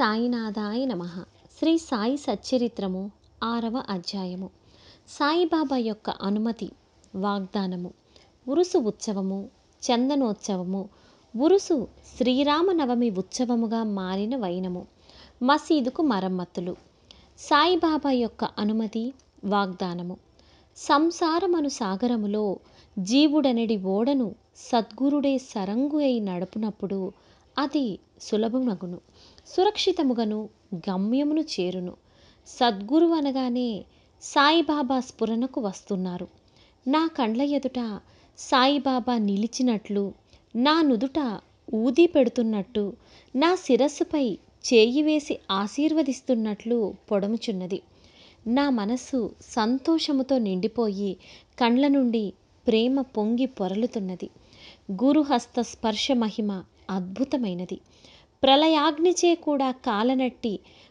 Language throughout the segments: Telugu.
సాయినాథాయ నమ శ్రీ సాయి సచ్చరిత్రము ఆరవ అధ్యాయము సాయిబాబా యొక్క అనుమతి వాగ్దానము ఉరుసు ఉత్సవము చందనోత్సవము ఉరుసు శ్రీరామనవమి ఉత్సవముగా మారిన వైనము మసీదుకు మరమ్మతులు సాయిబాబా యొక్క అనుమతి వాగ్దానము సంసారమను సాగరములో జీవుడనడి ఓడను సద్గురుడే సరంగు అయి నడుపునప్పుడు అది సులభమగును సురక్షితముగను గమ్యమును చేరును సద్గురు అనగానే సాయిబాబా స్ఫురణకు వస్తున్నారు నా కండ్ల ఎదుట సాయిబాబా నిలిచినట్లు నా నుదుట ఊది పెడుతున్నట్టు నా శిరస్సుపై చేయి వేసి ఆశీర్వదిస్తున్నట్లు పొడముచున్నది నా మనస్సు సంతోషముతో నిండిపోయి కండ్ల నుండి ప్రేమ పొంగి పొరలుతున్నది గురుహస్త స్పర్శ మహిమ అద్భుతమైనది ప్రళయాగ్నిచే కూడా కాలనట్టి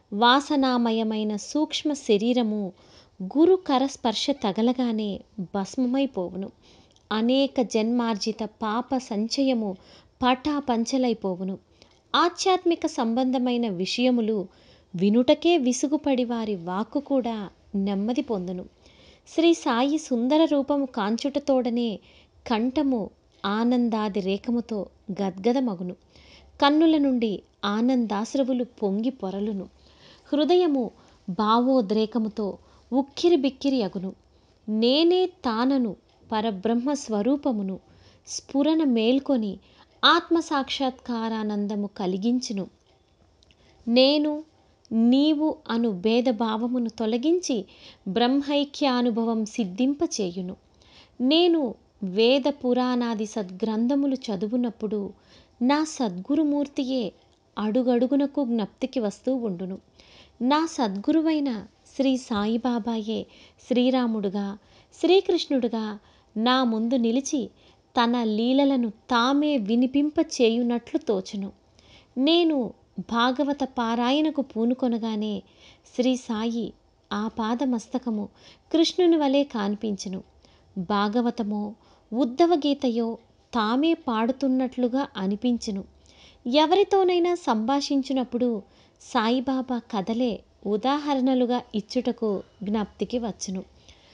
వాసనామయమైన సూక్ష్మ శరీరము గురు కరస్పర్శ తగలగానే భస్మమైపోవును అనేక జన్మార్జిత పాప సంచయము పటాపంచలైపోవును ఆధ్యాత్మిక సంబంధమైన విషయములు వినుటకే విసుగుపడి వారి వాక్కు కూడా నెమ్మది పొందును శ్రీ సాయి సుందర రూపము కాంచుటతోడనే కంఠము ఆనందాది రేఖముతో గద్గదమగును కన్నుల నుండి ఆనందాశ్రవులు పొంగి పొరలును హృదయము భావోద్రేకముతో ఉక్కిరి బిక్కిరి అగును నేనే తానను పరబ్రహ్మ స్వరూపమును స్ఫురణ మేల్కొని ఆత్మసాక్షాత్కారానందము కలిగించును నేను నీవు అను భేదభావమును తొలగించి బ్రహ్మైక్యానుభవం సిద్ధింపచేయును నేను వేద పురాణాది సద్గ్రంథములు చదువునప్పుడు నా సద్గురుమూర్తియే అడుగడుగునకు జ్ఞప్తికి వస్తూ ఉండును నా సద్గురువైన శ్రీ సాయిబాబాయే శ్రీరాముడుగా శ్రీకృష్ణుడుగా నా ముందు నిలిచి తన లీలలను తామే వినిపింప చేయునట్లు తోచును నేను భాగవత పారాయణకు పూనుకొనగానే శ్రీ సాయి ఆ పాదమస్తకము కృష్ణుని వలె కాన్పించును భాగవతమో ఉద్ధవ గీతయో తామే పాడుతున్నట్లుగా అనిపించును ఎవరితోనైనా సంభాషించినప్పుడు సాయిబాబా కథలే ఉదాహరణలుగా ఇచ్చుటకు జ్ఞప్తికి వచ్చును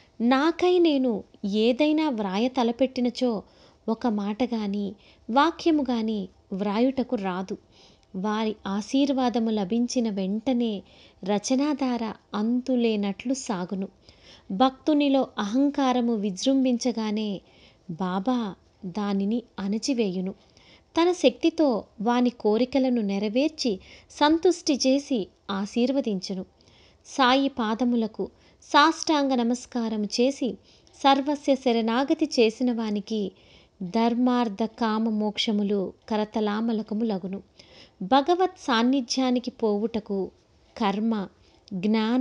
నాకై నేను ఏదైనా వ్రాయ తలపెట్టినచో ఒక మాట గాని వాక్యము గాని వ్రాయుటకు రాదు వారి ఆశీర్వాదము లభించిన వెంటనే రచనాధార అంతులేనట్లు సాగును భక్తునిలో అహంకారము విజృంభించగానే బాబా దానిని అణచివేయును తన శక్తితో వాని కోరికలను నెరవేర్చి సంతుష్టి చేసి ఆశీర్వదించును సాయి పాదములకు సాష్టాంగ నమస్కారం చేసి సర్వస్య శరణాగతి చేసిన వానికి ధర్మార్థ కామ మోక్షములు కరతలామలకములగును భగవత్ సాన్నిధ్యానికి పోవుటకు కర్మ జ్ఞాన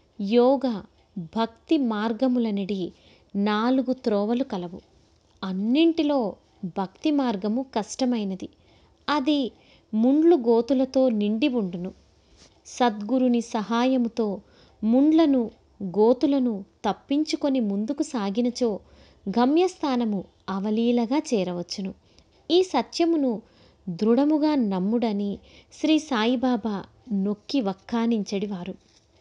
యోగ భక్తి మార్గములనిడి నాలుగు త్రోవలు కలవు అన్నింటిలో భక్తి మార్గము కష్టమైనది అది ముండ్లు గోతులతో నిండి ఉండును సద్గురుని సహాయముతో ముండ్లను గోతులను తప్పించుకొని ముందుకు సాగినచో గమ్యస్థానము అవలీలగా చేరవచ్చును ఈ సత్యమును దృఢముగా నమ్ముడని శ్రీ సాయిబాబా నొక్కి వక్కానించడివారు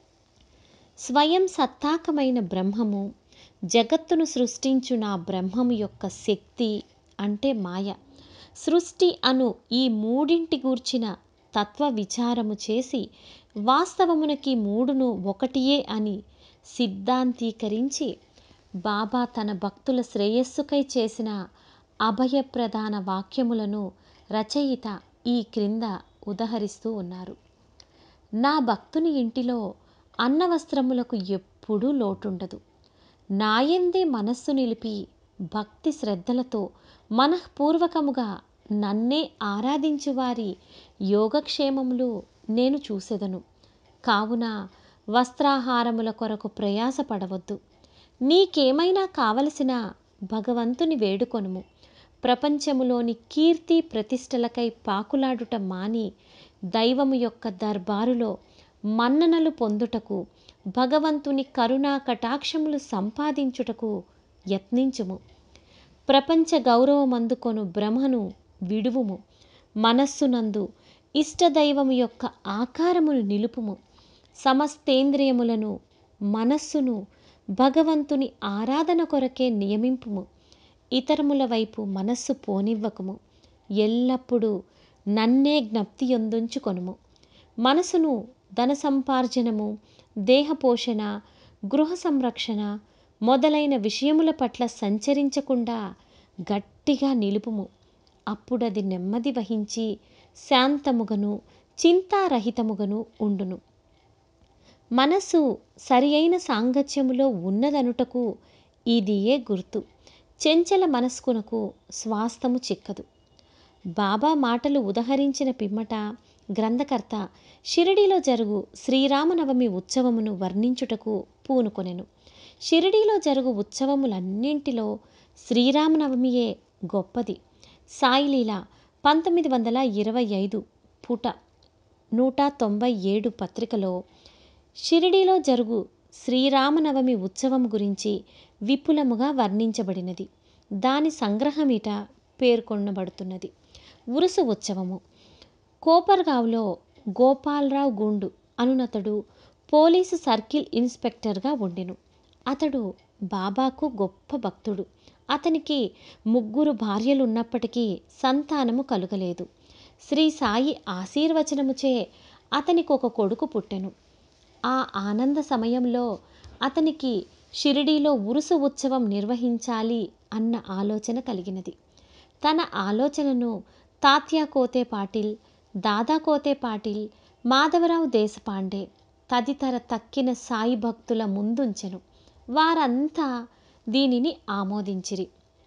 స్వయం సత్తాకమైన బ్రహ్మము జగత్తును సృష్టించు నా బ్రహ్మము యొక్క శక్తి అంటే మాయ సృష్టి అను ఈ మూడింటి గూర్చిన తత్వ విచారము చేసి వాస్తవమునకి మూడును ఒకటియే అని సిద్ధాంతీకరించి బాబా తన భక్తుల శ్రేయస్సుకై చేసిన అభయప్రదాన వాక్యములను రచయిత ఈ క్రింద ఉదహరిస్తూ ఉన్నారు నా భక్తుని ఇంటిలో అన్నవస్త్రములకు ఎప్పుడూ లోటుండదు నాయందే మనస్సు నిలిపి భక్తి శ్రద్ధలతో మనఃపూర్వకముగా నన్నే ఆరాధించువారి యోగక్షేమములు నేను చూసెదను కావున వస్త్రాహారముల కొరకు ప్రయాసపడవద్దు నీకేమైనా కావలసిన భగవంతుని వేడుకొనుము ప్రపంచములోని కీర్తి ప్రతిష్టలకై పాకులాడుట మాని దైవము యొక్క దర్బారులో మన్ననలు పొందుటకు భగవంతుని కరుణా కటాక్షములు సంపాదించుటకు యత్నించుము ప్రపంచ గౌరవమందుకొను భ్రమను విడువుము మనస్సునందు ఇష్టదైవము యొక్క ఆకారమును నిలుపుము సమస్తేంద్రియములను మనస్సును భగవంతుని ఆరాధన కొరకే నియమింపుము ఇతరముల వైపు మనస్సు పోనివ్వకుము ఎల్లప్పుడూ నన్నే జ్ఞప్తి యొందుంచుకొనుము మనసును ధన సంపార్జనము దేహపోషణ గృహ సంరక్షణ మొదలైన విషయముల పట్ల సంచరించకుండా గట్టిగా నిలుపుము అప్పుడది నెమ్మది వహించి శాంతముగను చింతారహితముగను ఉండును మనసు సరి అయిన సాంగత్యములో ఉన్నదనుటకు ఇదియే గుర్తు చెంచల మనస్కునకు స్వాస్థము చిక్కదు బాబా మాటలు ఉదహరించిన పిమ్మట గ్రంథకర్త షిరిడీలో జరుగు శ్రీరామనవమి ఉత్సవమును వర్ణించుటకు పూనుకొనెను షిరిడీలో జరుగు ఉత్సవములన్నింటిలో శ్రీరామనవమియే గొప్పది సాయిలీల పంతొమ్మిది వందల ఇరవై ఐదు పుట నూట తొంభై ఏడు పత్రికలో షిరిడీలో జరుగు శ్రీరామనవమి ఉత్సవం గురించి విపులముగా వర్ణించబడినది దాని సంగ్రహమిట పేర్కొనబడుతున్నది ఉరుసు ఉత్సవము కోపర్గావ్లో గోపాలరావు గుండు అనునతడు పోలీసు సర్కిల్ ఇన్స్పెక్టర్గా ఉండెను అతడు బాబాకు గొప్ప భక్తుడు అతనికి ముగ్గురు భార్యలున్నప్పటికీ సంతానము కలుగలేదు శ్రీ సాయి ఆశీర్వచనముచే అతనికి ఒక కొడుకు పుట్టెను ఆ ఆనంద సమయంలో అతనికి షిరిడీలో ఉరుసు ఉత్సవం నిర్వహించాలి అన్న ఆలోచన కలిగినది తన ఆలోచనను తాత్యా కోతే పాటిల్ దాదా కోతే పాటిల్ మాధవరావు దేశపాండే తదితర తక్కిన సాయి భక్తుల ముందుంచెను వారంతా దీనిని ఆమోదించిరి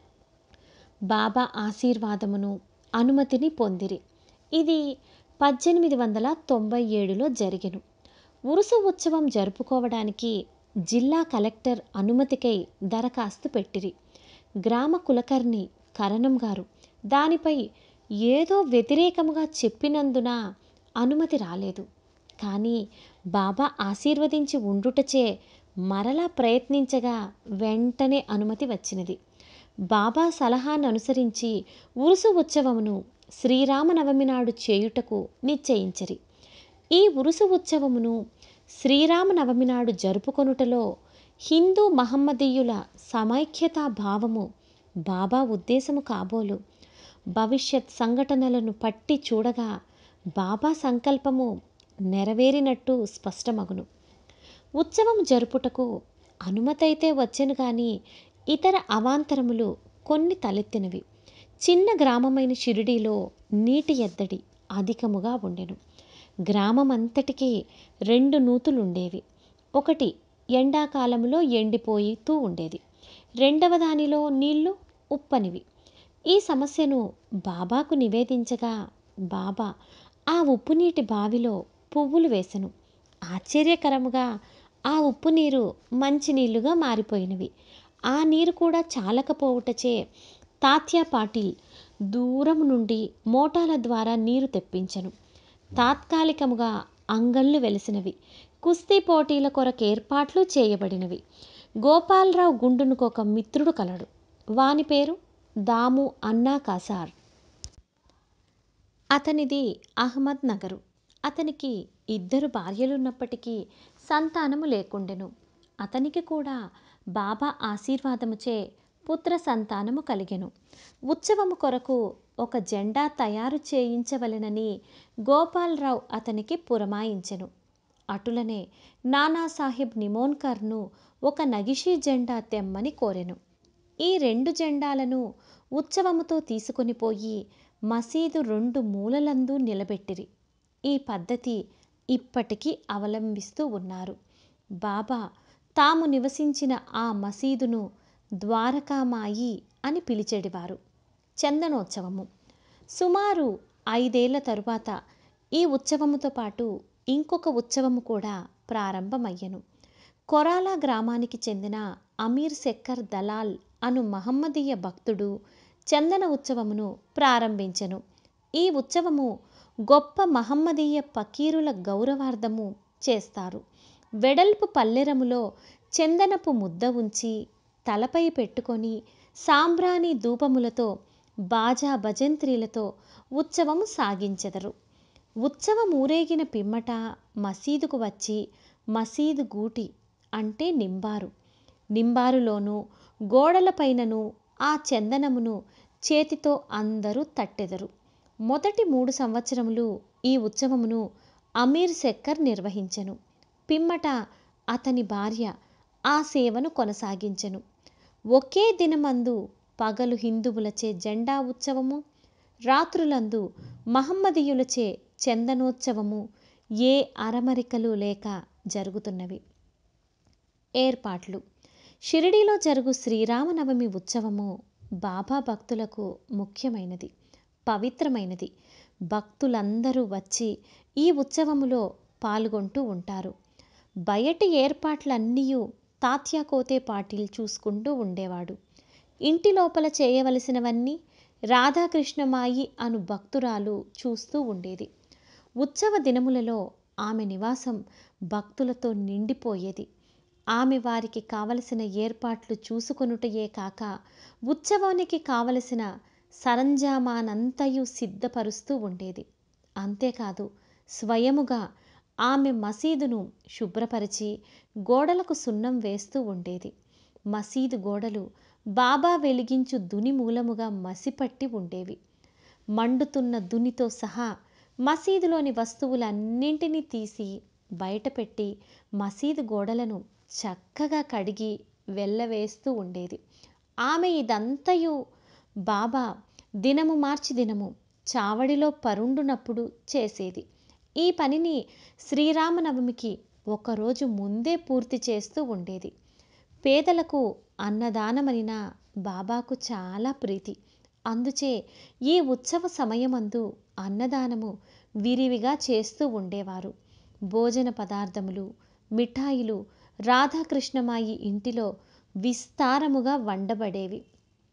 బాబా ఆశీర్వాదమును అనుమతిని పొందిరి ఇది పద్దెనిమిది వందల తొంభై ఏడులో జరిగెను ఉరుసు ఉత్సవం జరుపుకోవడానికి జిల్లా కలెక్టర్ అనుమతికై దరఖాస్తు పెట్టిరి గ్రామ కులకర్ణి కరణం గారు దానిపై ఏదో వ్యతిరేకముగా చెప్పినందున అనుమతి రాలేదు కానీ బాబా ఆశీర్వదించి ఉండుటచే మరలా ప్రయత్నించగా వెంటనే అనుమతి వచ్చినది బాబా సలహాను అనుసరించి ఉరుసు ఉత్సవమును శ్రీరామనవమి నాడు చేయుటకు నిశ్చయించరి ఈ ఉరుసు ఉత్సవమును శ్రీరామనవమి నాడు జరుపుకొనుటలో హిందూ మహమ్మదీయుల సమైక్యతా భావము బాబా ఉద్దేశము కాబోలు భవిష్యత్ సంఘటనలను పట్టి చూడగా బాబా సంకల్పము నెరవేరినట్టు స్పష్టమగును ఉత్సవం జరుపుటకు అనుమతైతే వచ్చెను కానీ ఇతర అవాంతరములు కొన్ని తలెత్తినవి చిన్న గ్రామమైన షిరిడీలో నీటి ఎద్దడి అధికముగా ఉండెను గ్రామమంతటికీ రెండు నూతులుండేవి ఒకటి ఎండాకాలంలో ఎండిపోయితూ ఉండేది రెండవ దానిలో నీళ్లు ఉప్పనివి ఈ సమస్యను బాబాకు నివేదించగా బాబా ఆ ఉప్పు నీటి బావిలో పువ్వులు వేసెను ఆశ్చర్యకరముగా ఆ ఉప్పు నీరు మంచినీళ్లుగా మారిపోయినవి ఆ నీరు కూడా చాలకపోవుటచే తాత్యా పాటిల్ దూరం నుండి మోటాల ద్వారా నీరు తెప్పించెను తాత్కాలికముగా అంగళ్ళు వెలిసినవి కుస్తీ పోటీల కొరకు ఏర్పాట్లు చేయబడినవి గోపాలరావు గుండునుకు ఒక మిత్రుడు కలడు వాని పేరు దాము అన్నా కాసార్ అతనిది అహ్మద్ నగరు అతనికి ఇద్దరు భార్యలున్నప్పటికీ సంతానము లేకుండెను అతనికి కూడా బాబా ఆశీర్వాదముచే పుత్ర సంతానము కలిగెను ఉత్సవము కొరకు ఒక జెండా తయారు చేయించవలెనని గోపాలరావు అతనికి పురమాయించెను అటులనే నానాసాహెబ్ నిమోన్కర్ను ఒక నగిషీ జెండా తెమ్మని కోరెను ఈ రెండు జెండాలను ఉత్సవముతో తీసుకొని పోయి మసీదు రెండు మూలలందు నిలబెట్టిరి ఈ పద్ధతి ఇప్పటికీ అవలంబిస్తూ ఉన్నారు బాబా తాము నివసించిన ఆ మసీదును ద్వారకామాయి అని పిలిచేడివారు చందనోత్సవము సుమారు ఐదేళ్ల తరువాత ఈ ఉత్సవముతో పాటు ఇంకొక ఉత్సవము కూడా ప్రారంభమయ్యను కొరాలా గ్రామానికి చెందిన అమీర్ శక్కర్ దలాల్ అను మహమ్మదీయ భక్తుడు చందన ఉత్సవమును ప్రారంభించెను ఈ ఉత్సవము గొప్ప మహమ్మదీయ పకీరుల గౌరవార్థము చేస్తారు వెడల్పు పల్లెరములో చందనపు ముద్ద ఉంచి తలపై పెట్టుకొని సాంబ్రాణి ధూపములతో బాజా భజంత్రీలతో ఉత్సవము సాగించెదరు ఉత్సవం ఊరేగిన పిమ్మట మసీదుకు వచ్చి మసీదు గూటి అంటే నింబారు నింబారులోనూ గోడలపైనను ఆ చందనమును చేతితో అందరూ తట్టెదరు మొదటి మూడు సంవత్సరములు ఈ ఉత్సవమును అమీర్ శక్కర్ నిర్వహించెను పిమ్మట అతని భార్య ఆ సేవను కొనసాగించెను ఒకే దినమందు పగలు హిందువులచే జెండా ఉత్సవము రాత్రులందు మహమ్మదీయులచే చందనోత్సవము ఏ అరమరికలు లేక జరుగుతున్నవి ఏర్పాట్లు షిరిడీలో జరుగు శ్రీరామనవమి ఉత్సవము బాబా భక్తులకు ముఖ్యమైనది పవిత్రమైనది భక్తులందరూ వచ్చి ఈ ఉత్సవములో పాల్గొంటూ ఉంటారు బయటి ఏర్పాట్లన్నీ తాత్యాకోతే పాటిల్ చూసుకుంటూ ఉండేవాడు ఇంటి లోపల చేయవలసినవన్నీ రాధాకృష్ణమాయి అను భక్తురాలు చూస్తూ ఉండేది ఉత్సవ దినములలో ఆమె నివాసం భక్తులతో నిండిపోయేది ఆమె వారికి కావలసిన ఏర్పాట్లు చూసుకొనుటయే కాక ఉత్సవానికి కావలసిన సరంజామానంతయు సిద్ధపరుస్తూ ఉండేది అంతేకాదు స్వయముగా ఆమె మసీదును శుభ్రపరిచి గోడలకు సున్నం వేస్తూ ఉండేది మసీదు గోడలు బాబా వెలిగించు దుని మూలముగా మసిపట్టి ఉండేవి మండుతున్న దునితో సహా మసీదులోని వస్తువులన్నింటినీ తీసి బయటపెట్టి మసీదు గోడలను చక్కగా కడిగి వెళ్ళవేస్తూ ఉండేది ఆమె ఇదంతయు బాబా దినము మార్చి దినము చావడిలో పరుండునప్పుడు చేసేది ఈ పనిని శ్రీరామనవమికి ఒకరోజు ముందే పూర్తి చేస్తూ ఉండేది పేదలకు అన్నదానమనిన బాబాకు చాలా ప్రీతి అందుచే ఈ ఉత్సవ సమయమందు అన్నదానము విరివిగా చేస్తూ ఉండేవారు భోజన పదార్థములు మిఠాయిలు రాధాకృష్ణమాయి ఇంటిలో విస్తారముగా వండబడేవి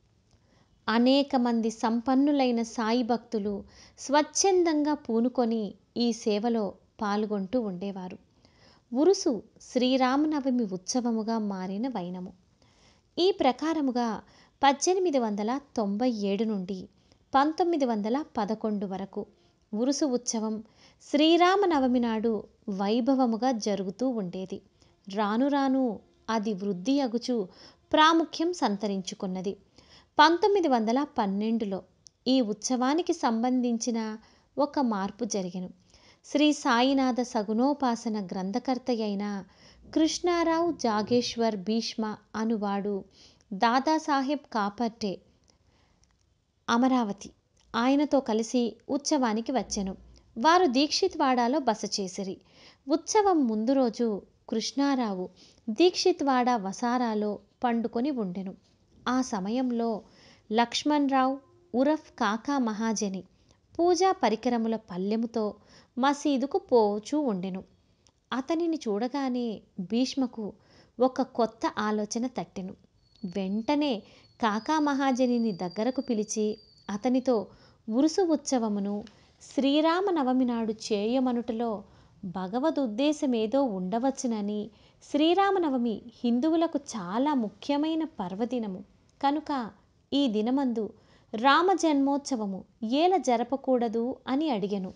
అనేక మంది సంపన్నులైన సాయి భక్తులు స్వచ్ఛందంగా పూనుకొని ఈ సేవలో పాల్గొంటూ ఉండేవారు ఉరుసు శ్రీరామనవమి ఉత్సవముగా మారిన వైనము ఈ ప్రకారముగా పద్దెనిమిది వందల తొంభై ఏడు నుండి పంతొమ్మిది వందల పదకొండు వరకు ఉరుసు ఉత్సవం శ్రీరామనవమి నాడు వైభవముగా జరుగుతూ ఉండేది రాను రాను అది వృద్ధి అగుచు ప్రాముఖ్యం సంతరించుకున్నది పంతొమ్మిది వందల పన్నెండులో ఈ ఉత్సవానికి సంబంధించిన ఒక మార్పు జరిగెను శ్రీ సాయినాథ సగుణోపాసన గ్రంథకర్త అయిన కృష్ణారావు జాగేశ్వర్ భీష్మ అనువాడు దాదాసాహెబ్ కాపర్టే అమరావతి ఆయనతో కలిసి ఉత్సవానికి వచ్చెను వారు దీక్షిత్వాడాలో బస చేసిరి ఉత్సవం ముందు రోజు కృష్ణారావు దీక్షిత్వాడ వసారాలో పండుకొని ఉండెను ఆ సమయంలో లక్ష్మణరావు ఉరఫ్ కాకా మహాజని పూజా పరికరముల పల్లెముతో మసీదుకు పోచూ ఉండెను అతనిని చూడగానే భీష్మకు ఒక కొత్త ఆలోచన తట్టెను వెంటనే కాకా మహాజనిని దగ్గరకు పిలిచి అతనితో ఉరుసు ఉత్సవమును శ్రీరామనవమి నాడు చేయమనుటలో భగవదుద్దేశమేదో ఉండవచ్చునని శ్రీరామనవమి హిందువులకు చాలా ముఖ్యమైన పర్వదినము కనుక ఈ దినమందు రామ జన్మోత్సవము ఏల జరపకూడదు అని అడిగెను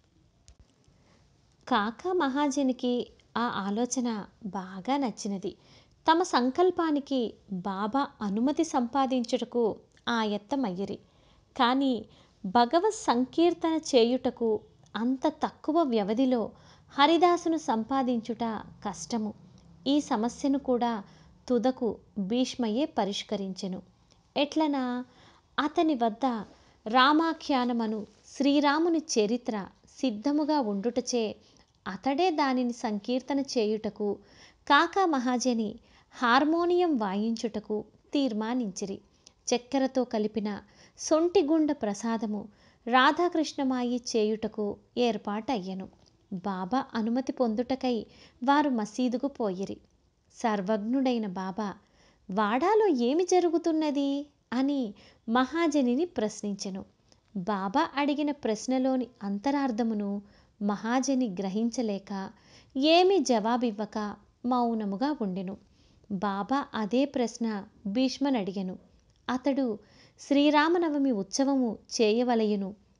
కాకా మహాజనికి ఆ ఆలోచన బాగా నచ్చినది తమ సంకల్పానికి బాబా అనుమతి సంపాదించుటకు ఆయత్తమయ్యిరి కానీ భగవత్ సంకీర్తన చేయుటకు అంత తక్కువ వ్యవధిలో హరిదాసును సంపాదించుట కష్టము ఈ సమస్యను కూడా తుదకు భీష్మయే పరిష్కరించెను ఎట్లనా అతని వద్ద రామాఖ్యానమను శ్రీరాముని చరిత్ర సిద్ధముగా ఉండుటచే అతడే దానిని సంకీర్తన చేయుటకు కాకా మహాజని హార్మోనియం వాయించుటకు తీర్మానించిరి చక్కెరతో కలిపిన సొంటిగుండ ప్రసాదము రాధాకృష్ణమాయి చేయుటకు ఏర్పాటయ్యెను బాబా అనుమతి పొందుటకై వారు మసీదుకు పోయిరి సర్వజ్ఞుడైన బాబా వాడాలో ఏమి జరుగుతున్నది అని మహాజనిని ప్రశ్నించెను బాబా అడిగిన ప్రశ్నలోని అంతరార్థమును మహాజని గ్రహించలేక ఏమీ జవాబివ్వక మౌనముగా ఉండెను బాబా అదే ప్రశ్న భీష్మనడిగెను అతడు శ్రీరామనవమి ఉత్సవము చేయవలయును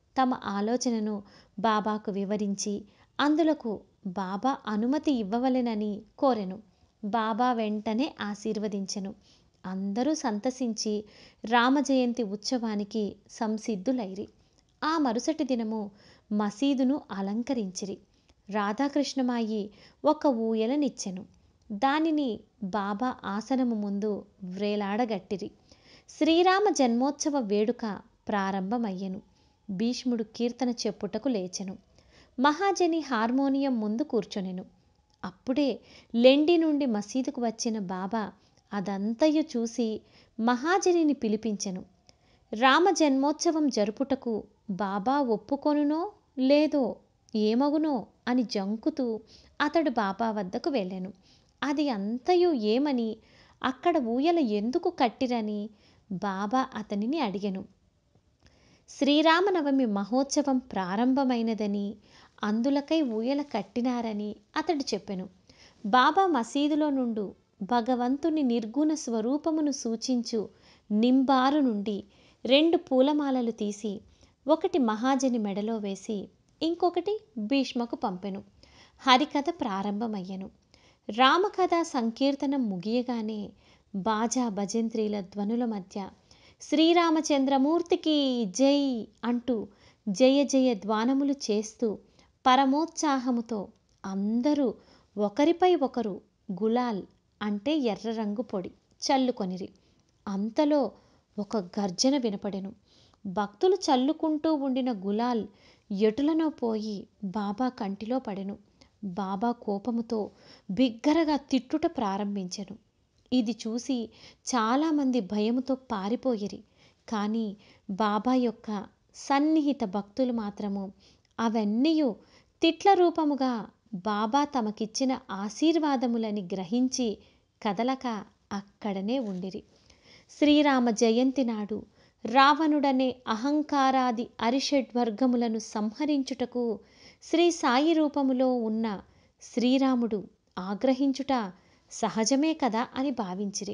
తమ ఆలోచనను బాబాకు వివరించి అందులకు బాబా అనుమతి ఇవ్వవలెనని కోరెను బాబా వెంటనే ఆశీర్వదించెను అందరూ సంతసించి రామజయంతి ఉత్సవానికి సంసిద్ధులైరి ఆ మరుసటి దినము మసీదును అలంకరించిరి రాధాకృష్ణమాయి ఒక ఊయలనిచ్చెను దానిని బాబా ఆసనము ముందు వ్రేలాడగట్టిరి శ్రీరామ జన్మోత్సవ వేడుక ప్రారంభమయ్యెను భీష్ముడు కీర్తన చెప్పుటకు లేచెను మహాజని హార్మోనియం ముందు కూర్చొనెను అప్పుడే లెండి నుండి మసీదుకు వచ్చిన బాబా అదంతయు చూసి మహాజనిని పిలిపించెను రామ జన్మోత్సవం జరుపుటకు బాబా ఒప్పుకొనునో లేదో ఏమగునో అని జంకుతూ అతడు బాబా వద్దకు వెళ్ళాను అది అంతయు ఏమని అక్కడ ఊయల ఎందుకు కట్టిరని బాబా అతనిని అడిగెను శ్రీరామనవమి మహోత్సవం ప్రారంభమైనదని అందులకై ఊయల కట్టినారని అతడు చెప్పెను బాబా మసీదులో నుండు భగవంతుని నిర్గుణ స్వరూపమును సూచించు నింబారు నుండి రెండు పూలమాలలు తీసి ఒకటి మహాజని మెడలో వేసి ఇంకొకటి భీష్మకు పంపెను హరికథ ప్రారంభమయ్యెను రామకథ సంకీర్తనం ముగియగానే బాజా భజంత్రీల ధ్వనుల మధ్య శ్రీరామచంద్రమూర్తికి జై అంటూ జయ జయ ధ్వానములు చేస్తూ పరమోత్సాహముతో అందరూ ఒకరిపై ఒకరు గులాల్ అంటే ఎర్ర రంగు పొడి చల్లుకొనిరి అంతలో ఒక గర్జన వినపడెను భక్తులు చల్లుకుంటూ ఉండిన గులాల్ ఎటులనో పోయి బాబా కంటిలో పడెను బాబా కోపముతో బిగ్గరగా తిట్టుట ప్రారంభించెను ఇది చూసి చాలామంది భయముతో పారిపోయిరి కానీ బాబా యొక్క సన్నిహిత భక్తులు మాత్రము అవన్నీయు తిట్ల రూపముగా బాబా తమకిచ్చిన ఆశీర్వాదములని గ్రహించి కదలక అక్కడనే ఉండిరి శ్రీరామ జయంతి నాడు రావణుడనే అహంకారాది అరిషడ్వర్గములను సంహరించుటకు శ్రీ సాయి రూపములో ఉన్న శ్రీరాముడు ఆగ్రహించుట సహజమే కదా అని భావించిరి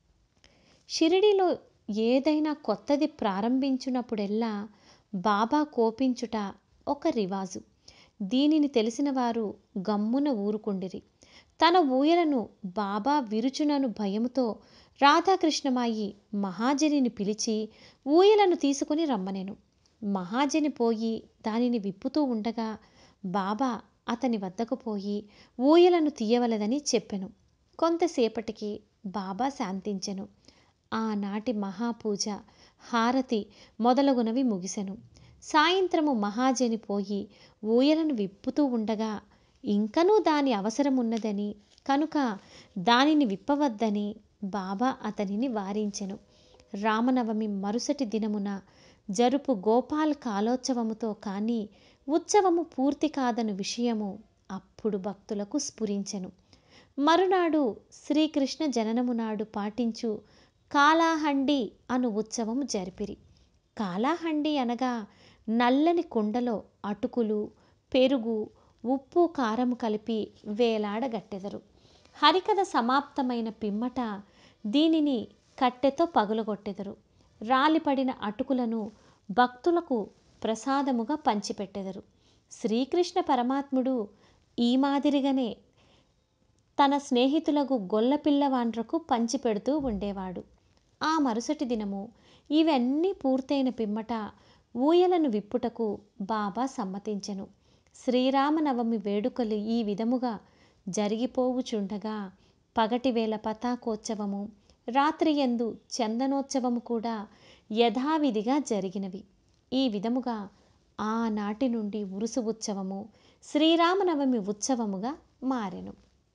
షిరిడిలో ఏదైనా కొత్తది ప్రారంభించినప్పుడెల్లా బాబా కోపించుట ఒక రివాజు దీనిని తెలిసిన వారు గమ్మున ఊరుకుండిరి తన ఊయలను బాబా విరుచునను భయముతో రాధాకృష్ణమాయి మహాజనిని పిలిచి ఊయలను తీసుకుని రమ్మనెను మహాజని పోయి దానిని విప్పుతూ ఉండగా బాబా అతని వద్దకు పోయి ఊయలను తీయవలదని చెప్పెను కొంతసేపటికి బాబా శాంతించెను ఆనాటి మహాపూజ హారతి మొదలగునవి ముగిసెను సాయంత్రము మహాజని పోయి ఊయలను విప్పుతూ ఉండగా ఇంకనూ దాని అవసరమున్నదని కనుక దానిని విప్పవద్దని బాబా అతనిని వారించెను రామనవమి మరుసటి దినమున జరుపు గోపాల్ కాలోత్సవముతో కానీ ఉత్సవము పూర్తి కాదను విషయము అప్పుడు భక్తులకు స్ఫురించెను మరునాడు శ్రీకృష్ణ జననము నాడు పాటించు కాలాహండి అను ఉత్సవము జరిపిరి కాలాహండి అనగా నల్లని కుండలో అటుకులు పెరుగు ఉప్పు కారము కలిపి వేలాడగట్టెదరు హరికథ సమాప్తమైన పిమ్మట దీనిని కట్టెతో పగులగొట్టెదరు రాలిపడిన అటుకులను భక్తులకు ప్రసాదముగా పంచిపెట్టెదరు శ్రీకృష్ణ పరమాత్ముడు ఈ మాదిరిగానే తన స్నేహితులకు గొల్లపిల్లవాండ్రకు పంచిపెడుతూ ఉండేవాడు ఆ మరుసటి దినము ఇవన్నీ పూర్తయిన పిమ్మట ఊయలను విప్పుటకు బాబా సమ్మతించెను శ్రీరామనవమి వేడుకలు ఈ విధముగా జరిగిపోవుచుండగా పగటివేళ పతాకోత్సవము రాత్రియందు చందనోత్సవము కూడా యథావిధిగా జరిగినవి ఈ విధముగా ఆనాటి నుండి ఉరుసు ఉత్సవము శ్రీరామనవమి ఉత్సవముగా మారెను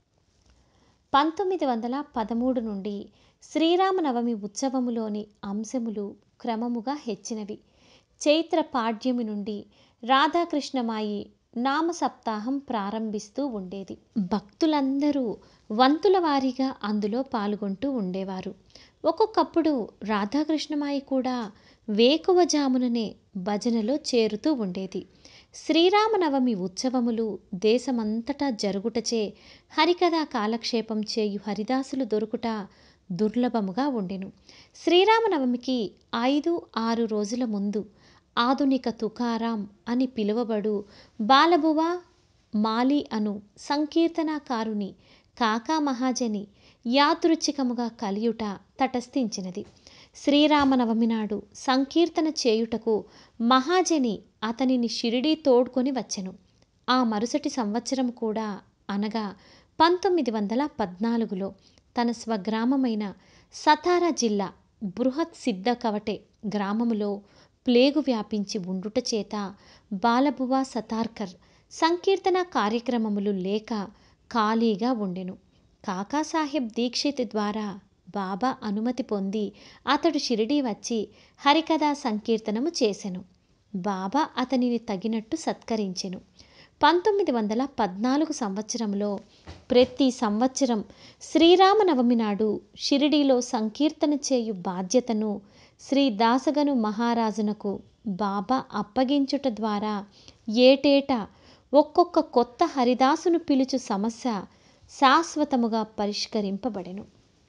పంతొమ్మిది వందల పదమూడు నుండి శ్రీరామనవమి ఉత్సవములోని అంశములు క్రమముగా హెచ్చినవి చైత్ర పాడ్యమి నుండి రాధాకృష్ణమాయి నామ సప్తాహం ప్రారంభిస్తూ ఉండేది భక్తులందరూ వంతుల వారీగా అందులో పాల్గొంటూ ఉండేవారు ఒక్కొక్కప్పుడు రాధాకృష్ణమాయి కూడా వేకువజాముననే భజనలో చేరుతూ ఉండేది శ్రీరామనవమి ఉత్సవములు దేశమంతటా జరుగుటచే హరికథా కాలక్షేపం చేయు హరిదాసులు దొరుకుట దుర్లభముగా ఉండెను శ్రీరామనవమికి ఐదు ఆరు రోజుల ముందు ఆధునిక తుకారాం అని పిలువబడు బాలబువ మాలి అను సంకీర్తనాకారుని కాకా మహాజని యాదృచ్ఛికముగా కలియుట తటస్థించినది శ్రీరామనవమి నాడు సంకీర్తన చేయుటకు మహాజని అతనిని షిరిడీ తోడ్కొని వచ్చెను ఆ మరుసటి సంవత్సరం కూడా అనగా పంతొమ్మిది వందల పద్నాలుగులో తన స్వగ్రామమైన సతారా జిల్లా బృహత్ సిద్ధ కవటే గ్రామములో ప్లేగు వ్యాపించి ఉండుట చేత బాలబువా సతార్కర్ సంకీర్తన కార్యక్రమములు లేక ఖాళీగా ఉండెను కాకాసాహెబ్ దీక్షిత్ ద్వారా బాబా అనుమతి పొంది అతడు షిరిడీ వచ్చి హరికథా సంకీర్తనము చేసెను బాబా అతనిని తగినట్టు సత్కరించెను పంతొమ్మిది వందల పద్నాలుగు సంవత్సరంలో ప్రతి సంవత్సరం శ్రీరామనవమి నాడు షిరిడీలో సంకీర్తన చేయు బాధ్యతను శ్రీ దాసగను మహారాజునకు బాబా అప్పగించుట ద్వారా ఏటేటా ఒక్కొక్క కొత్త హరిదాసును పిలుచు సమస్య శాశ్వతముగా పరిష్కరింపబడెను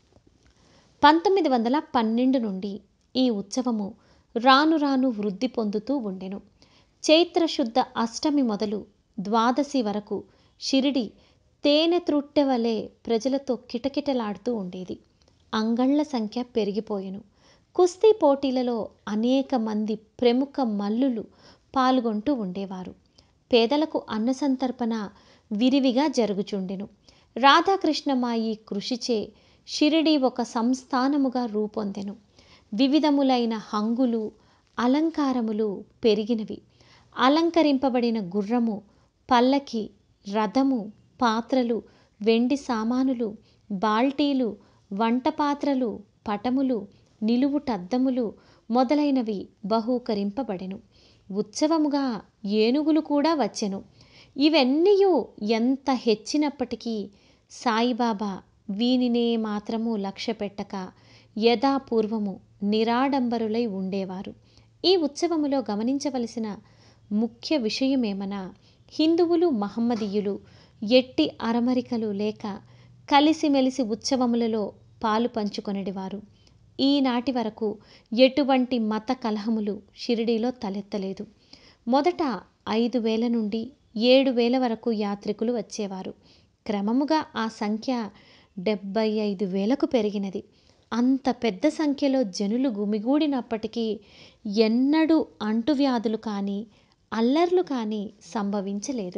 పంతొమ్మిది వందల పన్నెండు నుండి ఈ ఉత్సవము రాను రాను వృద్ధి పొందుతూ ఉండెను చైత్రశుద్ధ అష్టమి మొదలు ద్వాదశి వరకు షిరిడి తేనె త్రుట్టె వలె ప్రజలతో కిటకిటలాడుతూ ఉండేది అంగళ్ళ సంఖ్య పెరిగిపోయెను కుస్తీ పోటీలలో అనేక మంది ప్రముఖ మల్లులు పాల్గొంటూ ఉండేవారు పేదలకు అన్నసంతర్పణ విరివిగా జరుగుచుండెను రాధాకృష్ణమాయి కృషిచే షిరిడి ఒక సంస్థానముగా రూపొందెను వివిధములైన హంగులు అలంకారములు పెరిగినవి అలంకరింపబడిన గుర్రము పల్లకి రథము పాత్రలు వెండి సామానులు బాల్టీలు వంట పాత్రలు పటములు నిలువుటద్దములు మొదలైనవి బహూకరింపబడెను ఉత్సవముగా ఏనుగులు కూడా వచ్చెను ఇవన్నీయు ఎంత హెచ్చినప్పటికీ సాయిబాబా వీనినే మాత్రము లక్ష్య పెట్టక యథాపూర్వము నిరాడంబరులై ఉండేవారు ఈ ఉత్సవములో గమనించవలసిన ముఖ్య విషయమేమనా హిందువులు మహమ్మదీయులు ఎట్టి అరమరికలు లేక కలిసిమెలిసి ఉత్సవములలో పాలు పంచుకొనిడివారు ఈనాటి వరకు ఎటువంటి మత కలహములు షిరిడీలో తలెత్తలేదు మొదట ఐదు వేల నుండి ఏడు వేల వరకు యాత్రికులు వచ్చేవారు క్రమముగా ఆ సంఖ్య డెబ్బై ఐదు వేలకు పెరిగినది అంత పెద్ద సంఖ్యలో జనులు గుమిగూడినప్పటికీ ఎన్నడూ అంటువ్యాధులు కానీ అల్లర్లు కానీ సంభవించలేదు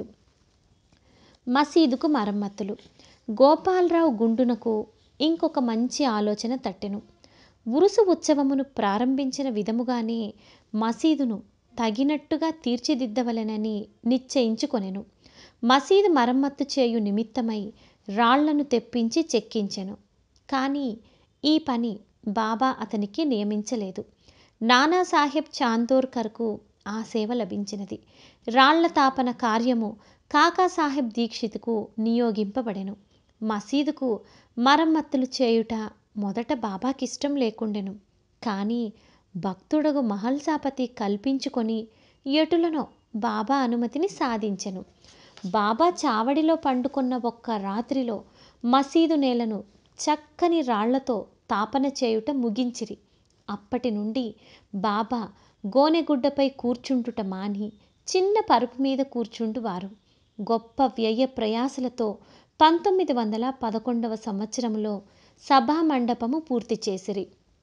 మసీదుకు మరమ్మతులు గోపాలరావు గుండునకు ఇంకొక మంచి ఆలోచన తట్టెను ఉరుసు ఉత్సవమును ప్రారంభించిన విధముగానే మసీదును తగినట్టుగా తీర్చిదిద్దవలెనని నిశ్చయించుకొనెను మసీదు మరమ్మత్తు చేయు నిమిత్తమై రాళ్లను తెప్పించి చెక్కించెను కానీ ఈ పని బాబా అతనికి నియమించలేదు నానాసాహెబ్ చాందోర్కర్కు ఆ సేవ లభించినది రాళ్ల తాపన కార్యము కాకాసాహెబ్ దీక్షిత్కు నియోగింపబడెను మసీదుకు మరమ్మతులు చేయుట మొదట బాబాకిష్టం లేకుండెను కానీ భక్తుడగు మహల్సాపతి కల్పించుకొని ఎటులనో బాబా అనుమతిని సాధించెను బాబా చావడిలో పండుకున్న ఒక్క రాత్రిలో మసీదు నేలను చక్కని రాళ్లతో తాపన చేయుట ముగించిరి అప్పటి నుండి బాబా గోనెగుడ్డపై కూర్చుంటుట మాని చిన్న పరుపు మీద కూర్చుంటువారు గొప్ప వ్యయ ప్రయాసలతో పంతొమ్మిది వందల పదకొండవ సంవత్సరంలో సభా మండపము పూర్తి చేసిరి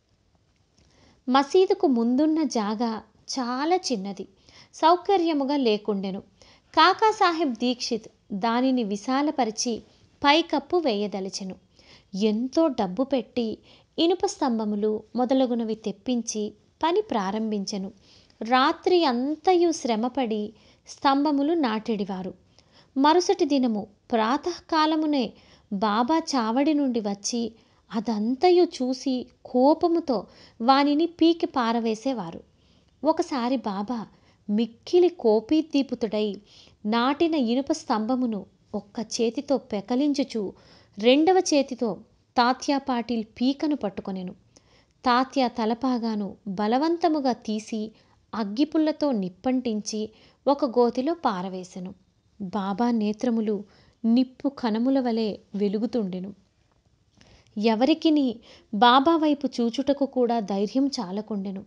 మసీదుకు ముందున్న జాగా చాలా చిన్నది సౌకర్యముగా లేకుండెను కాకాసాహెబ్ దీక్షిత్ దానిని విశాలపరిచి పైకప్పు వేయదలిచెను ఎంతో డబ్బు పెట్టి ఇనుప స్తంభములు మొదలగునవి తెప్పించి పని ప్రారంభించెను రాత్రి అంతయు శ్రమపడి స్తంభములు నాటెడివారు మరుసటి దినము ప్రాతకాలమునే బాబా చావడి నుండి వచ్చి అదంతయు చూసి కోపముతో వానిని పీకి పారవేసేవారు ఒకసారి బాబా మిక్కిలి కోపీదీపుతుడై నాటిన ఇనుప స్తంభమును ఒక్క చేతితో పెకలించుచు రెండవ చేతితో తాత్యా పాటిల్ పీకను పట్టుకొనెను తాత్య తలపాగాను బలవంతముగా తీసి అగ్గిపుల్లతో నిప్పంటించి ఒక గోతిలో పారవేశెను బాబా నేత్రములు నిప్పు కణముల వలె వెలుగుతుండెను ఎవరికిని బాబా వైపు చూచుటకు కూడా ధైర్యం చాలకుండెను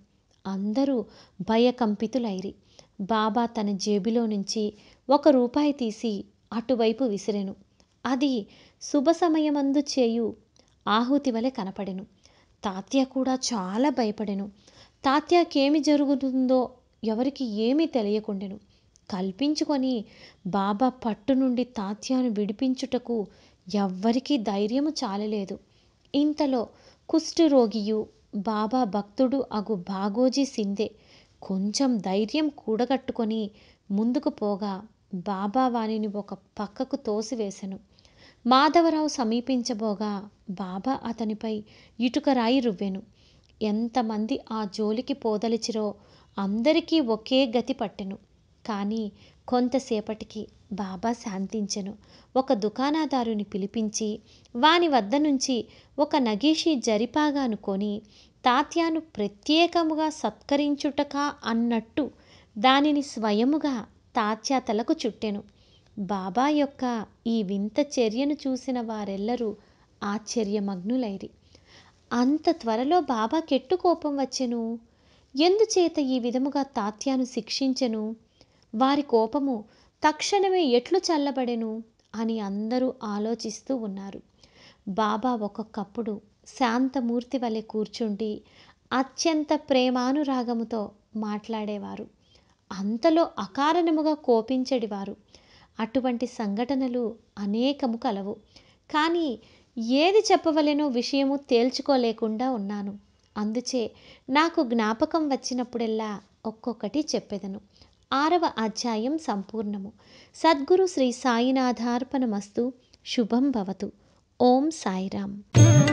అందరూ భయకంపితులైరి బాబా తన జేబులో నుంచి ఒక రూపాయి తీసి అటువైపు విసిరెను అది శుభ సమయమందు చేయు ఆహుతి వలె కనపడెను తాత్య కూడా చాలా భయపడెను తాత్యకేమి జరుగుతుందో ఎవరికి ఏమీ తెలియకుండెను కల్పించుకొని బాబా పట్టు నుండి తాత్యాను విడిపించుటకు ఎవ్వరికీ ధైర్యము చాలలేదు ఇంతలో కుష్ఠరోగియు బాబా భక్తుడు అగు బాగోజీ సిందే కొంచెం ధైర్యం కూడగట్టుకొని ముందుకు పోగా బాబా వానిని ఒక పక్కకు తోసివేశెను మాధవరావు సమీపించబోగా బాబా అతనిపై ఇటుకరాయి రువ్వెను ఎంతమంది ఆ జోలికి పోదలిచిరో అందరికీ ఒకే గతి పట్టెను కానీ కొంతసేపటికి బాబా శాంతించెను ఒక దుకాణదారుని పిలిపించి వాని వద్ద నుంచి ఒక నగీషి జరిపాగాను కొని తాత్యాను ప్రత్యేకముగా సత్కరించుటకా అన్నట్టు దానిని స్వయముగా తాత్యా తలకు చుట్టెను బాబా యొక్క ఈ వింత చర్యను చూసిన వారెల్లరూ ఆశ్చర్యమగ్నులైరి అంత త్వరలో బాబా కెట్టు కోపం వచ్చెను ఎందుచేత ఈ విధముగా తాత్యాను శిక్షించెను వారి కోపము తక్షణమే ఎట్లు చల్లబడెను అని అందరూ ఆలోచిస్తూ ఉన్నారు బాబా ఒక్కొక్కప్పుడు శాంతమూర్తి వలె కూర్చుండి అత్యంత ప్రేమానురాగముతో మాట్లాడేవారు అంతలో అకారణముగా కోపించడివారు అటువంటి సంఘటనలు అనేకము కలవు కానీ ఏది చెప్పవలెనో విషయము తేల్చుకోలేకుండా ఉన్నాను అందుచే నాకు జ్ఞాపకం వచ్చినప్పుడెల్లా ఒక్కొక్కటి చెప్పెదను ఆరవ అధ్యాయం సంపూర్ణము సద్గురు శ్రీ సాయినాథార్పణమస్తు శుభం భవతు ఓం సాయిరామ్